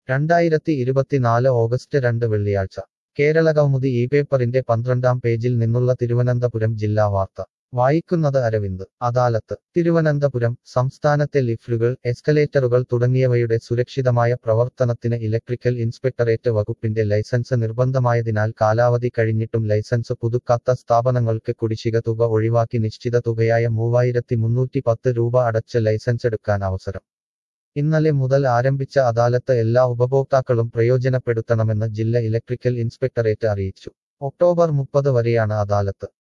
രണ്ടായിരത്തി ഇരുപത്തിനാല് ഓഗസ്റ്റ് രണ്ട് വെള്ളിയാഴ്ച കേരളകൗമുദി ഈ പേപ്പറിന്റെ പന്ത്രണ്ടാം പേജിൽ നിന്നുള്ള തിരുവനന്തപുരം ജില്ലാ വാർത്ത വായിക്കുന്നത് അരവിന്ദ് അദാലത്ത് തിരുവനന്തപുരം സംസ്ഥാനത്തെ ലിഫ്റ്റുകൾ എസ്കലേറ്ററുകൾ തുടങ്ങിയവയുടെ സുരക്ഷിതമായ പ്രവർത്തനത്തിന് ഇലക്ട്രിക്കൽ ഇൻസ്പെക്ടറേറ്റ് വകുപ്പിന്റെ ലൈസൻസ് നിർബന്ധമായതിനാൽ കാലാവധി കഴിഞ്ഞിട്ടും ലൈസൻസ് പുതുക്കാത്ത സ്ഥാപനങ്ങൾക്ക് കുടിശ്ശിക തുക ഒഴിവാക്കി നിശ്ചിത തുകയായ മൂവായിരത്തി മുന്നൂറ്റി പത്ത് രൂപ അടച്ച് ലൈസൻസ് എടുക്കാൻ അവസരം ഇന്നലെ മുതൽ ആരംഭിച്ച അദാലത്ത് എല്ലാ ഉപഭോക്താക്കളും പ്രയോജനപ്പെടുത്തണമെന്ന് ജില്ല ഇലക്ട്രിക്കൽ ഇൻസ്പെക്ടറേറ്റ് അറിയിച്ചു ഒക്ടോബർ മുപ്പത് വരെയാണ് അദാലത്ത്